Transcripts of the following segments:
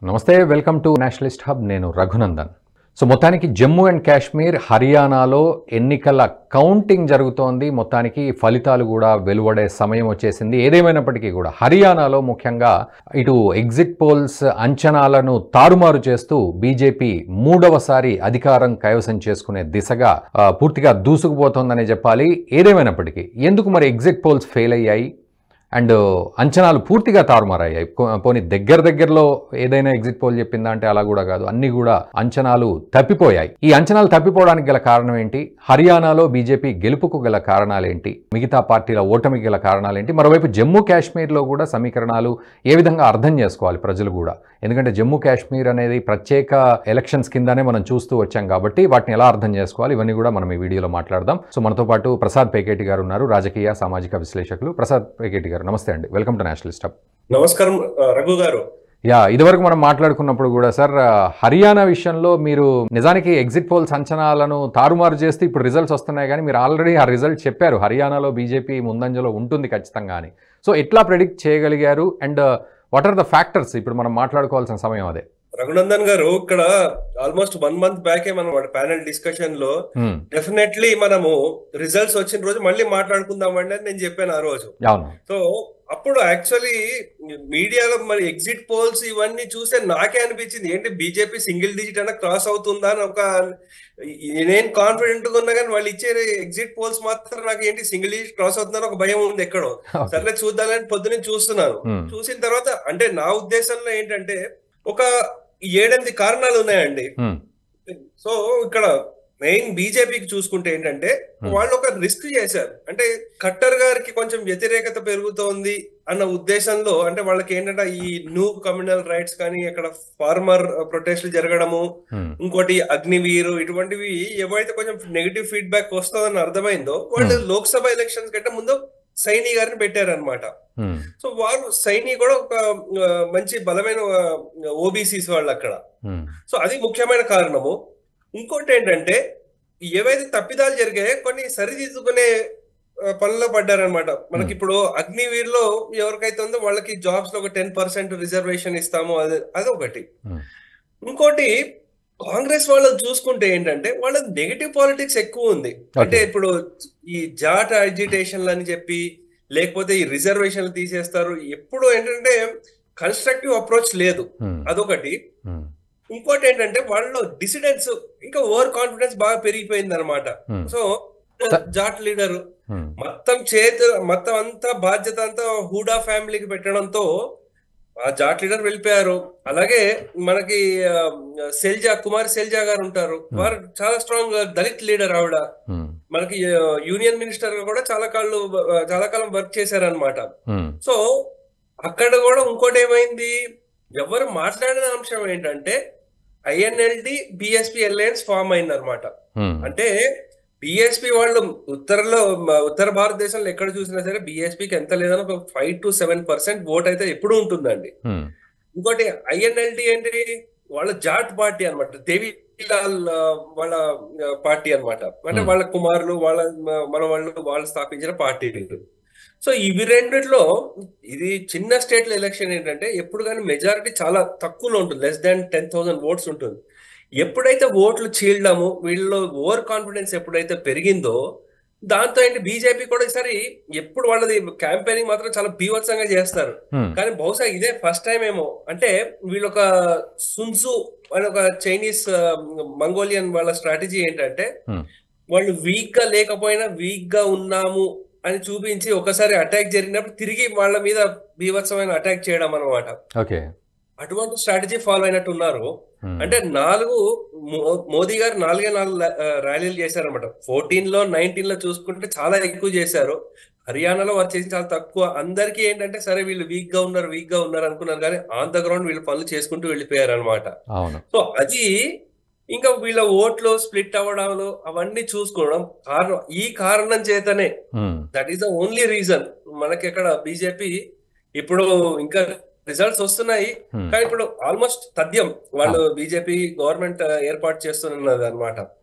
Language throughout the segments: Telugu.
నమస్తే వెల్కమ్ టు నేషనలిస్ట్ హబ్ నేను రఘునందన్ సో మొత్తానికి జమ్మూ అండ్ కాశ్మీర్ హర్యానాలో ఎన్నికల కౌంటింగ్ జరుగుతోంది మొత్తానికి ఫలితాలు కూడా వెలువడే సమయం వచ్చేసింది ఏదేమైనప్పటికీ కూడా హర్యానాలో ముఖ్యంగా ఇటు ఎగ్జిట్ పోల్స్ అంచనాలను తారుమారు చేస్తూ బీజేపీ మూడవసారి అధికారం కైవసం చేసుకునే దిశగా ఆ, పూర్తిగా దూసుకుపోతోందనే చెప్పాలి ఏదేమైనప్పటికీ ఎందుకు మరి ఎగ్జిట్ పోల్స్ ఫెయిల్ అయ్యాయి అండ్ అంచనాలు పూర్తిగా తారుమారయ్యాయి పో- పోనీ దగ్గర దగ్గరలో ఏదైనా ఎగ్జిట్ పోల్ చెప్పిందా అంటే అలా కూడా కాదు అన్ని కూడా అంచనాలు తప్పిపోయాయి ఈ అంచనాలు తప్పిపోవడానికి గల కారణం ఏంటి హర్యానాలో బీజేపీ గెలుపుకు గల కారణాలు ఏంటి మిగతా పార్టీల ఓటమికి గల కారణాలు ఏంటి మరోవైపు జమ్మూ కాశ్మీర్లో కూడా సమీకరణాలు ఏ విధంగా అర్థం చేసుకోవాలి ప్రజలు కూడా ఎందుకంటే జమ్మూ కాశ్మీర్ అనేది ప్రత్యేక ఎలక్షన్స్ కిందనే మనం చూస్తూ వచ్చాం కాబట్టి వాటిని ఎలా అర్థం చేసుకోవాలి ఇవన్నీ కూడా మనం ఈ వీడియోలో మాట్లాడదాం సో మనతో పాటు ప్రసాద్ పేకేటి గారు ఉన్నారు రాజకీయ సామాజిక విశ్లేషకులు ప్రసాద్ పేకేటి గారు నమస్తే అండి వెల్కమ్ టు నేషనలిస్ట్ హబ్ నమస్కారం ఆ, రఘు గారు యా ఇదివరకు మనం మాట్లాడుకున్నప్పుడు కూడా సార్ ఆ, హర్యానా విషయంలో మీరు నిజానికి ఎగ్జిట్ పోల్స్ అంచనాలను తారుమారు చేస్తే ఇప్పుడు రిజల్ట్స్ వస్తున్నాయి కానీ మీరు ఆల్రెడీ ఆ రిజల్ట్ చెప్పారు హర్యానాలో బీజేపీ ముందంజలో ఉంటుంది ఖచ్చితంగా అని సో ఎట్లా ప్రెడిక్ట్ చేయగలిగారు and what are the factors ఇప్పుడు మనం మాట్లాడుకోవాల్సిన సమయం అదే రఘునందన్ గారు ఇక్కడ ఆల్మోస్ట్ వన్ మంత్ బ్యాకే మనం ప్యానెల్ డిస్కషన్ లో Hmm. డెఫినెట్లీ మనము రిజల్ట్స్ వచ్చిన రోజు మళ్ళీ మాట్లాడుకుందాం అండి అని నేను చెప్పాను ఆ రోజు అవును సో అప్పుడు యాక్చువల్లీ మీడియాలో మరి ఎగ్జిట్ పోల్స్ ఇవన్నీ చూస్తే నాకే అనిపించింది ఏంటి బీజేపీ సింగిల్ డిజిట్ అన్న క్రాస్ అవుతుందా అని ఒక నేను కాన్ఫిడెంట్ గా ఉన్నా కానీ వాళ్ళు ఇచ్చే ఎగ్జిట్ పోల్స్ మాత్రం నాకు ఏంటి సింగిల్ డిజిట్ క్రాస్ అవుతుందని ఒక భయం ఉంది ఎక్కడో Okay. సర్లే చూద్దామని పొద్దునే చూస్తున్నాను Hmm. చూసిన తర్వాత అంటే నా ఉద్దేశంలో ఏంటంటే ఒక ఏడెనిమిది కారణాలు ఉన్నాయండి Hmm. సో ఇక్కడ మెయిన్ బీజేపీకి చూసుకుంటే ఏంటంటే Hmm. వాళ్ళు ఒక రిస్క్ చేశారు అంటే ఖట్టర్ గారికి కొంచెం వ్యతిరేకత పెరుగుతోంది అన్న ఉద్దేశంలో అంటే వాళ్ళకి ఏంటంటే ఈ న్యూ కమ్యూనల్ రైట్స్ కానీ ఇక్కడ ఫార్మర్ ప్రొటెస్ట్లు జరగడము Hmm. ఇంకోటి అగ్నివీరు ఇటువంటివి ఏవైతే కొంచెం నెగిటివ్ ఫీడ్బ్యాక్ వస్తుందని అర్థమైందో వాళ్ళు లోక్సభ ఎలక్షన్స్ కంటే ముందు సైని గారిని పెట్టారనమాట Hmm. సో వారు సైని కూడా ఒక ఆ, మంచి బలమైన ఓబీసీస్ వాళ్ళు అక్కడ Hmm. సో అది ముఖ్యమైన కారణము ఇంకోటి ఏంటంటే ఏవైతే తప్పిదాలు జరిగాయో కొన్ని సరిదిద్దుకునే ఆ, పనిలో పడ్డారనమాట మనకి Hmm. ఇప్పుడు అగ్నివీర్లో ఎవరికైతే ఉందో వాళ్ళకి జాబ్స్ లో ఒక టెన్ పర్సెంట్ రిజర్వేషన్ ఇస్తాము అది అదొకటి Hmm. ఇంకోటి కాంగ్రెస్ వాళ్ళని చూసుకుంటే ఏంటంటే వాళ్ళ నెగిటివ్ పాలిటిక్స్ ఎక్కువ ఉంది అంటే ఇప్పుడు ఈ జాట్ అజిటేషన్లు అని చెప్పి లేకపోతే ఈ రిజర్వేషన్లు తీసేస్తారు ఎప్పుడు ఏంటంటే కన్స్ట్రక్టివ్ అప్రోచ్ లేదు Hmm. అదొకటి Hmm. ఇంకోటి ఏంటంటే వాళ్ళలో డిసిడెన్స్ ఇంకా ఓవర్ కాన్ఫిడెన్స్ బాగా పెరిగిపోయింది అనమాట Hmm. So Jat leader Hmm. మొత్తం చేతి మొత్తం అంతా బాధ్యత అంతా హూడా ఫ్యామిలీకి పెట్టడంతో ఆ జాట్ లీడర్ వెళ్ళిపోయారు అలాగే మనకి ఆ, సెల్జా కుమార్ సెల్జా గారు ఉంటారు వారు చాలా స్ట్రాంగ్ దళిత్ లీడర్ ఆవిడ Hmm. మనకి ఆ, యూనియన్ మినిస్టర్ గా కూడా చాలా కాళ్ళు చాలా కాలం వర్క్ చేశారనమాట Hmm. సో అక్కడ కూడా ఇంకోటి ఏమైంది ఎవరు మాట్లాడిన అంశం ఏంటంటే ఐఎన్ఎల్డి బిఎస్పి అలయన్స్ ఫామ్ అయింది అనమాట Hmm. అంటే బిఎస్పి వాళ్ళు ఉత్తరలో మ- ఉత్తర భారతదేశంలో ఎక్కడ చూసినా సరే బిఎస్పికి ఎంత లేదని ఒక five to seven percent vote అయితే ఎప్పుడూ ఉంటుందండి Hmm. ఇంకోటి ఐఎన్ఎల్డి ఏంటి వాళ్ళ జాట్ పార్టీ అన్నమాట దేవిలాల్ ఆ, వాళ్ళ పార్టీ అన్నమాట అంటే Hmm. వాళ్ళ కుమారులు వాళ్ళ మ- మన వాళ్ళు వాళ్ళు స్థాపించిన పార్టీ సో ఇవి రెండిట్లో ఇది చిన్న స్టేట్ లో ఎలక్షన్ ఏంటంటే ఎప్పుడు కానీ మెజారిటీ చాలా తక్కువలో ఉంటుంది less than ten thousand votes ఉంటుంది ఎప్పుడైతే ఓట్లు చీలడము వీళ్ళలో ఓవర్ కాన్ఫిడెన్స్ ఎప్పుడైతే పెరిగిందో దాంతో ఏంటి బీజేపీ కూడా ఈసారి ఎప్పుడు వాళ్ళది క్యాంపెయినింగ్ మాత్రం చాలా బీభత్సంగా చేస్తారు Hmm. కానీ బహుశా ఇదే ఫస్ట్ టైం ఏమో అంటే వీళ్ళు ఒక సున్సు అని ఒక చైనీస్ ఆ, మంగోలియన్ వాళ్ళ స్ట్రాటజీ ఏంటంటే Hmm. వాళ్ళు వీక్ గా లేకపోయినా వీక్ గా ఉన్నాము అని చూపించి ఒకసారి అటాక్ జరిగినప్పుడు తిరిగి వాళ్ళ మీద బీభత్సమైన అటాక్ చేయడం అనమాట ఓకే అటువంటి స్ట్రాటజీ ఫాలో అయినట్టు ఉన్నారు Hmm. అంటే నాలుగు మో- మోదీ గారు నాలుగే నాలుగు లా- ఆ, ర్యాలీలు చేశారన్నమాట ఫోర్టీన్ లో నైన్టీన్ లో చూసుకుంటే చాలా ఎక్కువ చేశారు హర్యానాలో వారు చేసిన చాలా తక్కువ అందరికీ ఏంటంటే సరే వీళ్ళు వీక్ గా ఉన్నారు వీక్ గా ఉన్నారు అనుకున్నారు కానీ ఆన్ ద గ్రౌండ్ వీళ్ళు పనులు చేసుకుంటూ వెళ్ళిపోయారు అనమాట అవును సో అది ఇంకా వీళ్ళ ఓట్లు స్ప్లిట్ అవ్వడాలు అవన్నీ చూసుకోవడం కారణం ఈ కారణం చేతనే Hmm. That is the only reason మనకి ఇక్కడ బీజేపీ ఇప్పుడు ఇంకా రిజల్ట్స్ వస్తున్నాయి Hmm. కానీ ఇప్పుడు ఆల్మోస్ట్ తథ్యం వాళ్ళు బీజేపీ గవర్నమెంట్ ఏర్పాటు చేస్తున్నది అనమాట Hmm.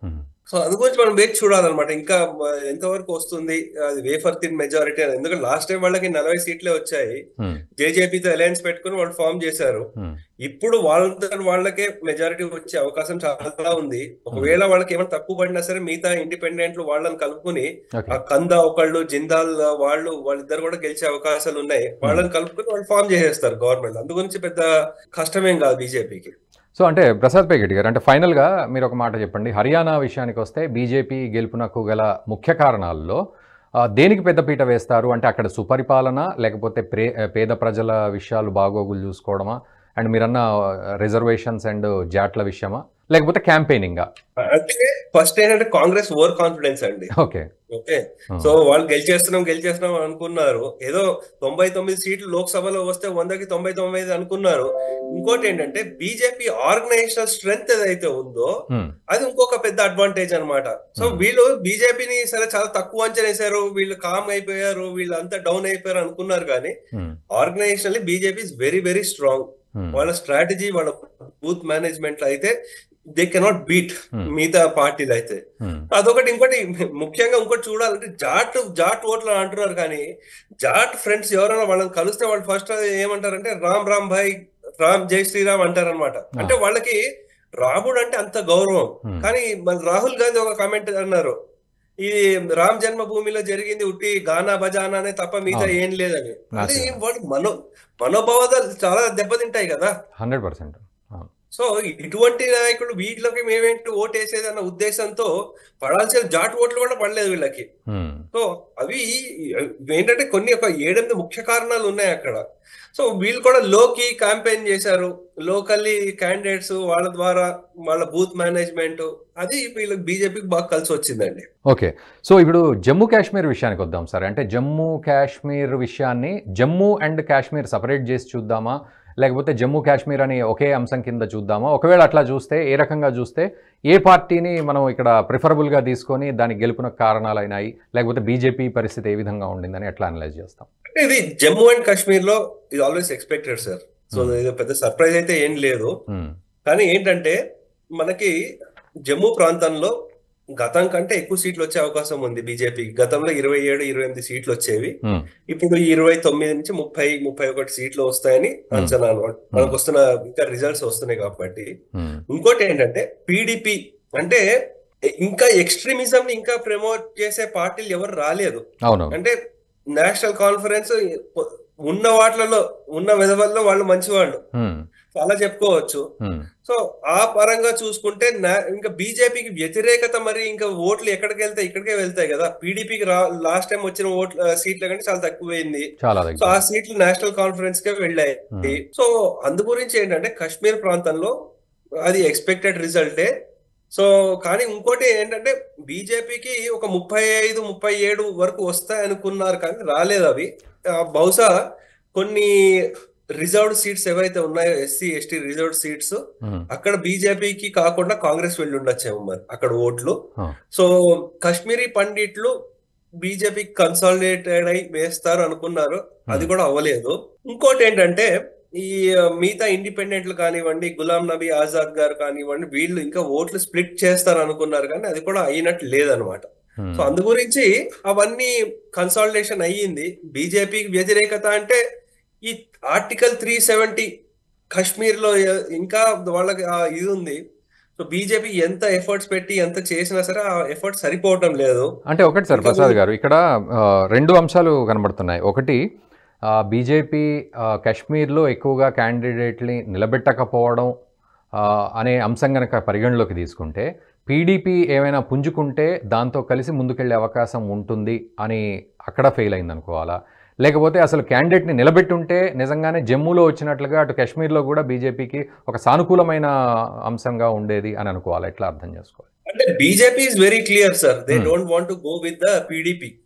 సో అందు గురించి మనం వేచి చూడాలన్నమాట ఇంకా మ- ఎంతవరకు వస్తుంది అది వేఫర్ థిన్ మెజారిటీ అని ఎందుకంటే లాస్ట్ టైం వాళ్ళకి నలభై సీట్లే వచ్చాయి ఉమ్, జేజేపీతో అలయన్స్ పెట్టుకుని వాళ్ళు ఫామ్ చేశారు ఉమ్, ఇప్పుడు వాళ్ళ వాళ్ళకే మెజారిటీ వచ్చే అవకాశం చాలా ఉంది ఒకవేళ వాళ్ళకి ఏమైనా తక్కువ పడినా సరే మిగతా ఇండిపెండెంట్లు వాళ్ళని కలుపుకుని ఓకే ఆ కంద ఒకళ్ళు జిందాల్ వాళ్ళు వాళ్ళిద్దరు కూడా గెలిచే అవకాశాలు ఉన్నాయి వాళ్ళని కలుపుకుని వాళ్ళు ఫామ్ చేసేస్తారు గవర్నమెంట్ అందు గురించి పెద్ద కష్టమేం కాదు బీజేపీకి సో అంటే ప్రసాద్ పేగెట్ గారు అంటే ఫైనల్గా మీరు ఒక మాట చెప్పండి హర్యానా విషయానికి వస్తే బీజేపీ గెలుపునకు గల ముఖ్య కారణాల్లో ఆ, దేనికి పెద్దపీట వేస్తారు అంటే అక్కడ సుపరిపాలన లేకపోతే ప్రే పేద ప్రజల విషయాలు బాగోగులు చూసుకోవడమా అండ్ మీరన్న రిజర్వేషన్స్ అండ్ జాట్ల విషయమా లేకపోతే క్యాంపెయినింగా అంటే ఫస్ట్ ఏంటంటే కాంగ్రెస్ ఓవర్ కాన్ఫిడెన్స్ అండి ఓకే ఓకే సో వాళ్ళు గెలిచేస్తున్నాం గెలిచేస్తున్నాం అనుకున్నారు ఏదో తొంభై తొమ్మిది సీట్లు లోక్సభలో వస్తే వందకి తొంభై తొమ్మిది అనుకున్నారు ఇంకోటి ఏంటంటే బీజేపీ ఆర్గనైజేషనల్ స్ట్రెంగ్త్ ఏదైతే ఉందో అది ఇంకొక పెద్ద అడ్వాంటేజ్ అన్నమాట సో Hmm. వీళ్ళు బీజేపీని సరే చాలా తక్కువ అంచనా వేశారు వీళ్ళు కామ్ అయిపోయారు వీళ్ళు అంతా డౌన్ అయిపోయారు అనుకున్నారు కానీ organisationally BJP is very very strong వాళ్ళ స్ట్రాటజీ వాళ్ళ బూత్ మేనేజ్మెంట్ అయితే దే కెనాట్ బీట్ మిగతా పార్టీలు అయితే అదొకటి ఇంకోటి ముఖ్యంగా ఇంకోటి చూడాలంటే జాట్ జాట్ ఓట్లు అని అంటున్నారు కానీ జాట్ ఫ్రెండ్స్ ఎవరైనా వాళ్ళని కలిస్తే వాళ్ళు ఫస్ట్ ఏమంటారంటే రామ్ రామ్ భాయ్ రామ్ జై శ్రీరామ్ అంటారనమాట అంటే వాళ్ళకి రాముడు అంటే అంత గౌరవం కానీ మన రాహుల్ గాంధీ ఒక కామెంట్ అన్నారు ఇది రామ్ జన్మభూమిలో జరిగింది ఉట్టి గానా బజానానే తప్ప మిగతా అవును. ఏం లేదని అది నాశనం. వాడు మనో మనోభావాలు చాలా దెబ్బతింటాయి కదా హండ్రెడ్ పర్సెంట్ సో ఇటువంటి నాయకులు వీళ్ళకి మేమేంటి ఓటు వేసేది అన్న ఉద్దేశంతో పడాల్సిన జాట్ ఓట్లు కూడా పడలేదు వీళ్ళకి సో అవి ఏంటంటే కొన్ని ఒక ఏడెనిమిది ముఖ్య కారణాలు ఉన్నాయి అక్కడ సో వీళ్ళు కూడా లోకి క్యాంపెయిన్ చేశారు లోకల్లీ క్యాండిడేట్స్ వాళ్ళ ద్వారా వాళ్ళ బూత్ మేనేజ్మెంట్ అది వీళ్ళకి బీజేపీకి బాగా కలిసి వచ్చిందండి ఓకే సో ఇప్పుడు జమ్మూ కాశ్మీర్ విషయానికి వద్దాం సార్ అంటే జమ్మూ కాశ్మీర్ విషయాన్ని జమ్మూ అండ్ కాశ్మీర్ సపరేట్ చేసి చూద్దామా లేకపోతే జమ్మూ కాశ్మీర్ అని ఒకే అంశం కింద చూద్దామా ఒకవేళ అట్లా చూస్తే ఏ రకంగా చూస్తే ఏ పార్టీని మనం ఇక్కడ ప్రిఫరబుల్గా తీసుకొని దానికి గెలుపునకు కారణాలు అయినాయి లేకపోతే బీజేపీ పరిస్థితి ఏ విధంగా ఉండిందని ఎట్లా అనలైజ్ చేస్తాం అంటే ఇది జమ్మూ అండ్ కాశ్మీర్ లో ఇది ఆల్వేస్ ఎక్స్పెక్టెడ్ సార్ సో ఇది పెద్ద సర్ప్రైజ్ అయితే ఏం లేదు మ్మ్. కానీ ఏంటంటే మనకి జమ్మూ ప్రాంతంలో గతం కంటే ఎక్కువ సీట్లు వచ్చే అవకాశం ఉంది బీజేపీకి గతంలో ఇరవై ఏడు ఇరవై ఎనిమిది సీట్లు వచ్చేవి మ్మ్. ఇప్పుడు ఇరవై తొమ్మిది నుంచి ముప్పై ముప్పై ఒకటి సీట్లు వస్తాయని అంచనా అన్నమాట మనకు వస్తున్న ఇంకా రిజల్ట్స్ వస్తున్నాయి కాబట్టి మ్మ్. ఇంకోటి ఏంటంటే పీడిపి అంటే ఇంకా ఎక్స్ట్రీమిజం ని ఇంకా ప్రమోట్ చేసే పార్టీలు ఎవరు రాలేదు అవును అంటే నేషనల్ కాన్ఫరెన్స్ ఉన్న వాటిలలో ఉన్న విధవల్లో వాళ్ళు మంచి వాళ్ళు మ్మ్. అలా చెప్పుకోవచ్చు మ్మ్. సో ఆ పరంగా చూసుకుంటే నా- ఇంకా బీజేపీకి వ్యతిరేకత మరి ఇంకా ఓట్లు ఎక్కడికి వెళ్తాయి ఇక్కడికే వెళ్తాయి కదా పీడీపీకి రా లాస్ట్ టైం వచ్చిన ఓట్ల సీట్ల కంటే చాలా తక్కువైంది చాలా సో దగ్గర ఆ సీట్లు నేషనల్ కాన్ఫరెన్స్ కే వెళ్ళాయి మ్మ్. సో అందు గురించి ఏంటంటే కాశ్మీర్ ప్రాంతంలో అది ఎక్స్పెక్టెడ్ రిజల్టే సో కానీ ఇంకోటి ఏంటంటే బీజేపీకి ఒక ముప్పై ఐదు ముప్పై ఏడు వరకు వస్తాయి అనుకున్నారు కానీ రాలేదు అవి ఆ, బహుశా కొన్ని రిజర్వ్డ్ సీట్స్ ఏవైతే ఉన్నాయో SC ST reserved seats hmm. అక్కడ బీజేపీకి కాకుండా కాంగ్రెస్ వెళ్ళి ఉండొచ్చేమో మరి అక్కడ ఓట్లు ఆ. సో కాశ్మీరీ పండిట్లు బీజేపీకి కన్సాలిడేటెడ్ అయి వేస్తారు అనుకున్నారు అది కూడా అవ్వలేదు ఇంకోటి ఏంటంటే ఈ ఆ, మిగతా ఇండిపెండెంట్లు కానివ్వండి గులాం నబీ ఆజాద్ గారు కానివ్వండి వీళ్ళు ఇంకా ఓట్లు స్ప్లిట్ చేస్తారు అనుకున్నారు కానీ అది కూడా అయినట్టు లేదనమాట మ్మ్. సో అందు గురించి అవన్నీ కన్సాలిడేషన్ అయ్యింది బీజేపీకి వ్యతిరేకత అంటే ఈ ఆర్టికల్ త్రీ సెవెంటీ కాశ్మీర్ లో ఎ- ఇంకా వాళ్ళకి ఆ ఇది ఉంది సో బీజేపీ ఎంత ఎఫర్ట్స్ పెట్టి ఎంత చేసినా సరే ఆ ఎఫర్ట్ సరిపోవటం లేదు అంటే ఒకటి సార్ ఇంకా ప్రసాద్ గారు ఇక్కడ ఆ, రెండు అంశాలు కనబడుతున్నాయి ఒకటి ఆ, బీజేపీ ఆ, కాశ్మీర్లో ఎక్కువగా క్యాండిడేట్ని నిలబెట్టకపోవడం ఆ, అనే అంశం కనుక పరిగణలోకి తీసుకుంటే పీడీపీ ఏమైనా పుంజుకుంటే దాంతో కలిసి ముందుకెళ్లే అవకాశం ఉంటుంది అని అక్కడ ఫెయిల్ అయింది అనుకోవాలా లేకపోతే అసలు క్యాండిడేట్ని నిలబెట్టుంటే నిజంగానే జమ్మూలో వచ్చినట్లుగా అటు కాశ్మీర్లో కూడా బీజేపీకి ఒక సానుకూలమైన అంశంగా ఉండేది అని అనుకోవాలి ఎట్లా అర్థం చేసుకోవాలి అంటే BJP is very clear sir they Hmm. Don't want to go with the PDP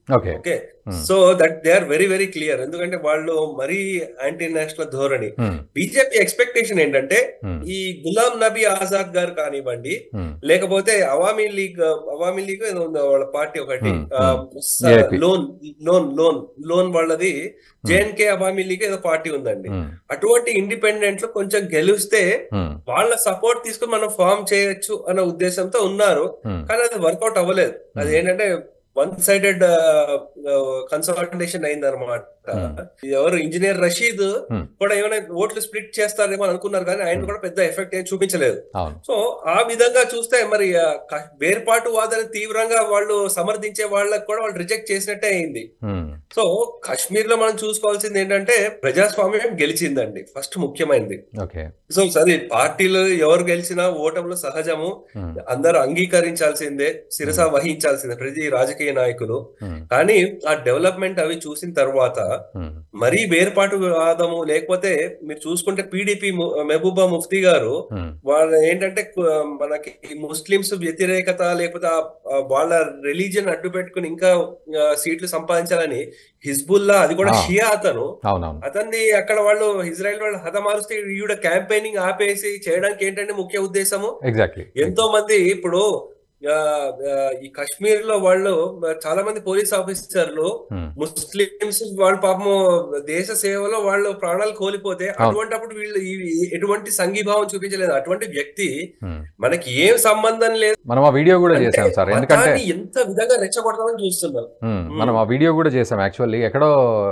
okay okay so that they are very very clear ఎందుకంటే వాళ్ళు మరీ యాంటీ నేషనల్ ధోరణి బీజేపీ ఎక్స్పెక్టేషన్ ఏంటంటే ఈ గులాం నబీ ఆజాద్ గారు కానివ్వండి లేకపోతే అవామీ లీగ్ అవామీ లీగ్ ఏదో ఉంది వాళ్ళ పార్టీ ఒకటి Hmm, ఆ, hmm. స- JP. లోన్ లోన్ లోన్ లోన్ వాళ్ళది జేఎన్కే అవామీ లీగ్ ఏదో పార్టీ ఉందండి అటువంటి ఇండిపెండెంట్లు కొంచెం గెలిస్తే వాళ్ళ సపోర్ట్ తీసుకుని మనం ఫామ్ చేయొచ్చు అన్న ఉద్దేశంతో ఉన్నారు కానీ అది వర్కౌట్ అవ్వలేదు అది Hmm. ఏంటంటే వన్ సైడెడ్ కన్సల్టేషన్ అయింది అనమాట ఎవరు ఇంజనీర్ రషీద్ Hmm. కూడా ఏమైనా ఓట్లు స్ప్లిట్ చేస్తారేమో అనుకున్నారు కానీ ఆయన కూడా పెద్ద ఎఫెక్ట్ ఏం చూపించలేదు అవును సో ఆ విధంగా చూస్తే మరి ఆ, క- వేర్పాటు వాదన తీవ్రంగా వాళ్ళు సమర్థించే వాళ్ళకి కూడా వాళ్ళు రిజెక్ట్ చేసినట్టే అయింది ఉమ్, సో కాశ్మీర్ లో మనం చూసుకోవాల్సింది ఏంటంటే ప్రజాస్వామ్యం గెలిచిందండి ఫస్ట్ ముఖ్యమైనది ఓకే సో సరే పార్టీలు ఎవరు గెలిచినా ఓటములు సహజము ఉమ్, అందరూ అంగీకరించాల్సిందే శిరస వహించాల్సిందే ప్రతి రాజకీయ నాయకులు ఉమ్, కానీ ఆ డెవలప్మెంట్ అవి చూసిన తర్వాత ఉమ్, మరీ వేర్పాటు వాదము లేకపోతే మీరు చూసుకుంటే పీడిపి మెహబూబా ముఫ్తీ గారు ఉమ్, వాళ్ళు ఏంటంటే కు- మనకి ముస్లిమ్స్ వ్యతిరేకత లేకపోతే ఆ- ఆ వాళ్ళ రిలీజియన్ అడ్డు పెట్టుకుని ఇంకా ఆ, సీట్లు సంపాదించాలని హిజ్బుల్లా అది కూడా ఆ. షియా అతను అవునవును అతన్ని అక్కడ వాళ్ళు ఇజ్రాయెల్ వాళ్ళు హతమారుస్తే ఈవిడ క్యాంపెయినింగ్ ఆపేసి చేయడానికి ఏంటంటే ముఖ్య ఉద్దేశము ఎగ్జాక్ట్లీ ఎంతో మంది ఇప్పుడు ఆ, ఆ, ఈ కాశ్మీర్ లో వాళ్ళు చాలా మంది పోలీస్ ఆఫీసర్లు ముస్లిమ్స్ వాళ్ళు పాపము దేశ సేవలో వాళ్ళు ప్రాణాలు కోల్పోతే అటువంటిప్పుడు వీళ్ళు ఈ- ఎటువంటి సంఘీభావం చూపించలేదు అటువంటి వ్యక్తి మనకి ఏం సంబంధం లేదు మనం ఆ వీడియో కూడా చేసాం సార్ ఎందుకంటే మతాన్ని ఎంత విధంగా రెచ్చగొడతామని చూస్తున్నాం ఉమ్, మనం ఆ వీడియో కూడా చేసాం యాక్చువల్లీ ఎక్కడో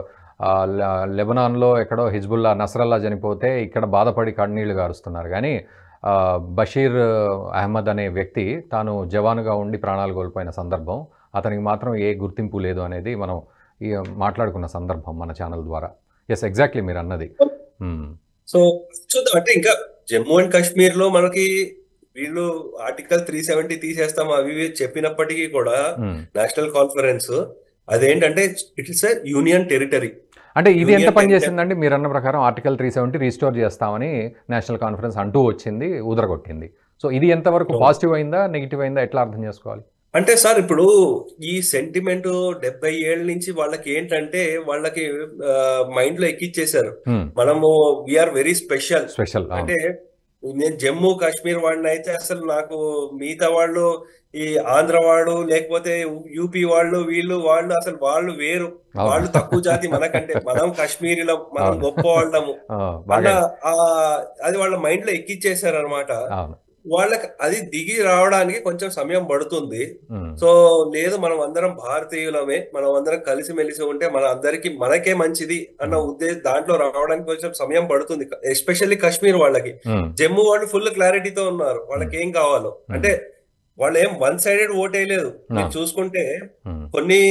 ఆ, లె- లెబనాన్లో ఎక్కడో హిజ్బుల్లా నసరల్లా చనిపోతే ఇక్కడ బాధపడి కన్నీళ్లు గారుస్తున్నారు కానీ ఆ, బషీర్ అహ్మద్ అనే వ్యక్తి తాను జవానుగా ఉండి ప్రాణాలు కోల్పోయిన సందర్భం అతనికి మాత్రం ఏ గుర్తింపు లేదు అనేది మనం ఈ మాట్లాడుకున్న సందర్భం మన ఛానల్ ద్వారా ఎస్ ఎగ్జాక్ట్లీ మీరు అన్నది ఉమ్, సో చూద్దాం అంటే ఇంకా జమ్మూ అండ్ కాశ్మీర్ లో మనకి వీళ్ళు ఆర్టికల్ త్రీ సెవెంటీ తీసేస్తాం అవి ఇవి చెప్పినప్పటికీ కూడా ఉమ్. నేషనల్ కాన్ఫరెన్స్ అదేంటంటే ఇట్ ఇస్ యూనియన్ టెరిటరీ అంటే ఇది ఎంత యూనియన్ పని టెరిటరీ- చేసిందండి మీరు అన్న ప్రకారం ఆర్టికల్ త్రీ సెవెంటీ రీస్టోర్ చేస్తామని నేషనల్ కాన్ఫరెన్స్ అంటూ వచ్చింది ఉదరగొట్టింది సో ఇది ఎంతవరకు అవును. పాజిటివ్ అయిందా నెగిటివ్ అయిందా ఎట్లా అర్థం చేసుకోవాలి అంటే సార్ ఇప్పుడు ఈ సెంటిమెంట్ డెబ్బై ఏళ్ళ నుంచి వాళ్ళకి ఏంటంటే వాళ్ళకి మైండ్ లో ఎక్కిచ్చేశారు మనము వీఆర్ వెరీ స్పెషల్ స్పెషల్ అంటే నేను జమ్మూ కాశ్మీర్ వాడిని అయితే అసలు నాకు మిగతా వాళ్ళు ఈ ఆంధ్ర వాడు లేకపోతే యూపీ వాళ్ళు వీళ్ళు వాళ్ళు అసలు వాళ్ళు వేరు వాళ్ళు తక్కువ జాతి మనకంటే మనం కాశ్మీరీలో మనం అవును. గొప్ప వాళ్ళము బాగా అన్న ఆ అది వాళ్ళ మైండ్ లో ఎక్కిచ్చేసారు అనమాట అవును వాళ్ళకి అది దిగి రావడానికి కొంచెం సమయం పడుతుంది ఉమ్, సో లేదు మనం అందరం భారతీయులమే మనం అందరం కలిసిమెలిసి ఉంటే మన అందరికి మనకే మంచిది అన్న ఉద్దేశం దాంట్లో రావడానికి కొంచెం సమయం పడుతుంది ఎస్పెషల్లీ కాశ్మీర్ వాళ్ళకి ఉమ్, జమ్మూ వాళ్ళు ఫుల్ క్లారిటీతో ఉన్నారు వాళ్ళకి ఏం కావాలో అంటే వాళ్ళు ఏం వన్ సైడెడ్ ఓట్ వేయలేదు మీరు ఆ. చూసుకుంటే ఉమ్, కొన్ని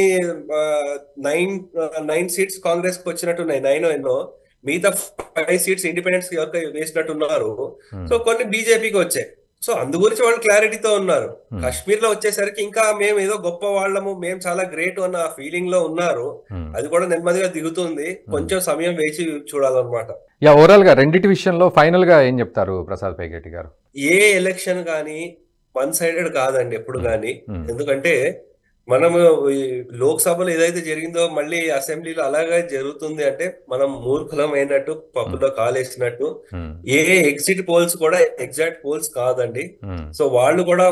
నైన్ నైన్ సీట్స్ కాంగ్రెస్ కి వచ్చినట్టున్నాయి నైన్ ఎన్నో మిగతా ఫైవ్ సీట్స్ ఇండిపెండెన్స్ ఎవరికి వేసినట్టున్నారు ఉమ్, సో కొన్ని బీజేపీకి వచ్చాయి సో అందు గురించి వాళ్ళు క్లారిటీతో ఉన్నారు ఉమ్, కాశ్మీర్ లో వచ్చేసరికి ఇంకా మేము ఏదో గొప్ప వాళ్ళము మేము చాలా గ్రేట్ అన్న ఫీలింగ్ లో ఉన్నారు ఉమ్. అది కూడా నెమ్మదిగా దిగుతుంది కొంచెం సమయం వేచి చూడాలన్నమాట యా ఓవరాల్ గా రెండిటి విషయంలో ఫైనల్ గా ఏం చెప్తారు ప్రసాద్ పైగెట్టి గారు ఏ ఎలక్షన్ కానీ వన్ సైడెడ్ కాదండి ఎప్పుడు కానీ ఉమ్, ఎందుకంటే మనము ఈ లోక్సభలో ఏదైతే జరిగిందో మళ్ళీ అసెంబ్లీలో అలాగే జరుగుతుంది అంటే మనం మూర్ఖులం అయినట్టు పప్పులో కాలేసినట్టు ఉమ్, ఏ ఎగ్జిట్ పోల్స్ కూడా ఎగ్జాక్ట్ పోల్స్ కాదండి ఉమ్, సో వాళ్ళు కూడా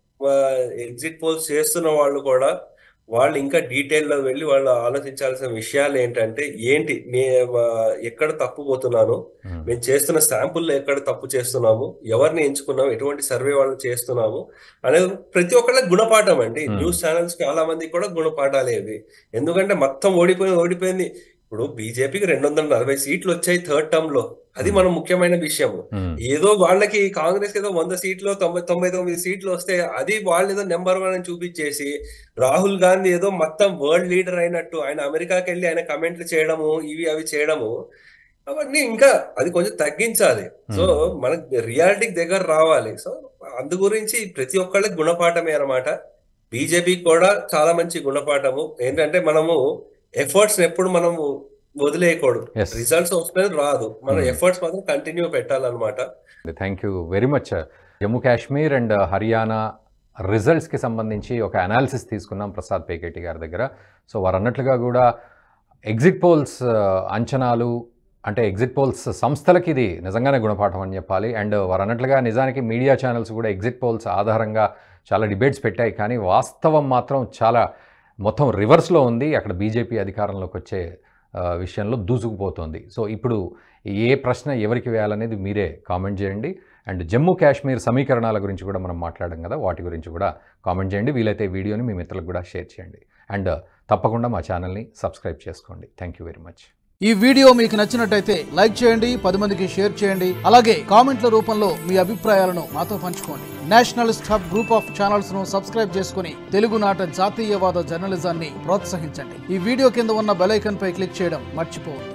ఎగ్జిట్ పోల్స్ చేస్తున్న వాళ్ళు కూడా వాళ్ళు ఇంకా డీటెయిల్ లో వెళ్ళి వాళ్ళు ఆలోచించాల్సిన విషయాలు ఏంటంటే ఏంటి నే ఆ, ఎక్కడ తప్పు పోతున్నాను ఉమ్, మేము చేస్తున్న శాంపుల్లో ఎక్కడ తప్పు చేస్తున్నాము ఎవరిని ఎంచుకున్నాము ఎటువంటి సర్వే వాళ్ళు చేస్తున్నాము అనేది ప్రతి ఒక్కళ్ళకి గుణపాఠం అండి Hmm. న్యూస్ ఛానల్స్ చాలా మందికి కూడా గుణపాఠాలే ఇవి ఎందుకంటే మొత్తం ఓడిపోయి ఓడిపోయింది ఇప్పుడు బీజేపీకి రెండు వందల నలభై సీట్లు వచ్చాయి థర్డ్ టర్మ్ లో అది మనం ముఖ్యమైన విషయం ఉమ్, ఏదో వాళ్ళకి కాంగ్రెస్ ఏదో వంద సీట్లు తొంభై తొంభై తొమ్మిది సీట్లు వస్తే అది వాళ్ళు ఏదో నెంబర్ వన్ అని చూపించేసి రాహుల్ గాంధీ ఏదో మొత్తం వరల్డ్ లీడర్ అయినట్టు ఆయన అమెరికాకి వెళ్ళి ఆయన కమెంట్లు చేయడము ఇవి అవి చేయడము అవన్నీ ఇంకా అది కొంచెం తగ్గించాలి సో మనకి రియాలిటీకి దగ్గర రావాలి సో అందు గురించి ప్రతి ఒక్కళ్ళకి గుణపాఠమే అన్నమాట బీజేపీకి కూడా చాలా మంచి గుణపాఠము ఏంటంటే మనము ఎఫర్ట్స్ ఎప్పుడు మనము వదిలేయకూడదు Yes. రిజల్ట్స్ వస్తే రాదు మన Hmm. ఎఫర్ట్స్ మాత్రం కంటిన్యూ పెట్టాలన్నమాట thank you very much Jammu Kashmir and Haryana రిజల్ట్స్కి సంబంధించి ఒక అనాలిసిస్ తీసుకున్నాం ప్రసాద్ పేకేటి గారి దగ్గర సో వారు అన్నట్లుగా కూడా ఎగ్జిట్ పోల్స్ అంచనాలు అంటే ఎగ్జిట్ పోల్స్ సంస్థలకి ఇది నిజంగానే గుణపాఠం అని చెప్పాలి అండ్ వారు అన్నట్లుగా నిజానికి మీడియా ఛానల్స్ కూడా ఎగ్జిట్ పోల్స్ ఆధారంగా చాలా డిబేట్స్ పెట్టాయి కానీ వాస్తవం మాత్రం చాలా మొత్తం రివర్స్లో ఉంది అక్కడ బీజేపీ అధికారంలోకి వచ్చే ఆ, విషయంలో దూసుకుపోతోంది సో ఇప్పుడు ఏ ప్రశ్న ఎవరికి వేయాలనేది మీరే కామెంట్ చేయండి అండ్ జమ్మూ కాశ్మీర్ సమీకరణాల గురించి కూడా మనం మాట్లాడాం కదా వాటి గురించి కూడా కామెంట్ చేయండి వీలైతే ఈ వీడియోని మీ మిత్రులకు కూడా షేర్ చేయండి అండ్ తప్పకుండా మా ఛానల్ని సబ్స్క్రైబ్ చేసుకోండి థ్యాంక్ యూ వెరీ మచ్ ఈ వీడియో మీకు నచ్చినట్టయితే లైక్ చేయండి పది మందికి షేర్ చేయండి అలాగే కామెంట్ల రూపంలో మీ అభిప్రాయాలను మాతో పంచుకోండి Nationalist Hub group of channels ను సబ్స్క్రైబ్ చేసుకుని తెలుగునాట జాతీయవాద జర్నలిజాన్ని ప్రోత్సహించండి ఈ వీడియో కింద ఉన్న బెల్ ఐకాన్ పై క్లిక్ చేయడం మర్చిపోవద్దు